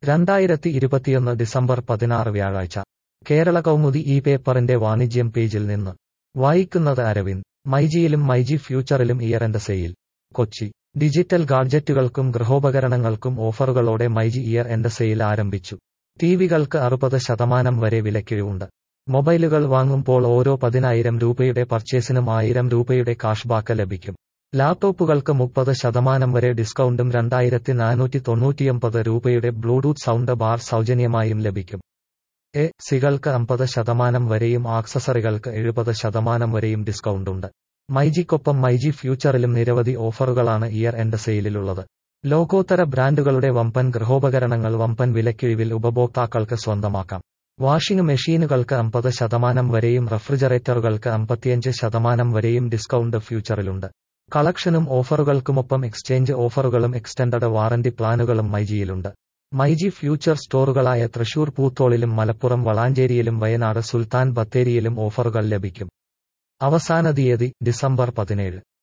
രണ്ടായിരത്തി ഇരുപത്തിയൊന്ന് ഡിസംബർ പതിനാറ് വ്യാഴാഴ്ച കേരള കൗമുദി ഈ പേപ്പറിന്റെ വാണിജ്യം പേജിൽ നിന്ന് വായിക്കുന്നത് അരവിന്ദ് മൈജിയിലും മൈജി ഫ്യൂച്ചറിലും ഇയർ സെയിൽ കൊച്ചി ഡിജിറ്റൽ ഗാഡ്ജറ്റുകൾക്കും ഗൃഹോപകരണങ്ങൾക്കും ഓഫറുകളോടെ മൈജി ഇയർ എൻഡ് സെയിൽ ആരംഭിച്ചു ടിവികൾക്ക് അറുപത് ശതമാനം വരെ വിലക്കിഴിവുണ്ട് മൊബൈലുകൾ വാങ്ങുമ്പോൾ ഓരോ പതിനായിരം രൂപയുടെ പർച്ചേസിനും ആയിരം രൂപയുടെ കാഷ്ബാക്ക് ലഭിക്കും ലാപ്ടോപ്പുകൾക്ക് മുപ്പത് ശതമാനം വരെ ഡിസ്കൗണ്ടും രണ്ടായിരത്തി നാനൂറ്റി തൊണ്ണൂറ്റിയൊമ്പത് രൂപയുടെ ബ്ലൂടൂത്ത് സൗണ്ട് ബാർ സൗജന്യമായും ലഭിക്കും എ സികൾക്ക് അമ്പത് ശതമാനം വരെയും ആക്സസറികൾക്ക് എഴുപത് ശതമാനം വരെയും ഡിസ്കൗണ്ടുണ്ട് മൈജിക്കൊപ്പം മൈജി ഫ്യൂച്ചറിലും നിരവധി ഓഫറുകളാണ് ഇയർ എൻഡ് സെയിലിലുള്ളത് ലോകോത്തര ബ്രാൻഡുകളുടെ വമ്പൻ ഗൃഹോപകരണങ്ങൾ വമ്പൻ വിലക്കിഴിവിൽ ഉപഭോക്താക്കൾക്ക് സ്വന്തമാക്കാം വാഷിംഗ് മെഷീനുകൾക്ക് അമ്പത് ശതമാനം വരെയും റെഫ്രിജറേറ്ററുകൾക്ക് അമ്പത്തിയഞ്ച് ശതമാനം വരെയും ഡിസ്കൗണ്ട് ഫ്യൂച്ചറിലുണ്ട് കളക്ഷനും ഓഫറുകൾക്കുമൊപ്പം എക്സ്ചേഞ്ച് ഓഫറുകളും എക്സ്റ്റൻഡഡ് വാറന്റി പ്ലാനുകളും മൈജിയിലുണ്ട് മൈജി ഫ്യൂച്ചർ സ്റ്റോറുകളായ തൃശൂർ പൂത്തോളിലും മലപ്പുറം വളാഞ്ചേരിയിലും വയനാട് സുൽത്താൻ ബത്തേരിയിലും ഓഫറുകൾ ലഭിക്കും അവസാന തീയതി ഡിസംബർ പതിനേഴ്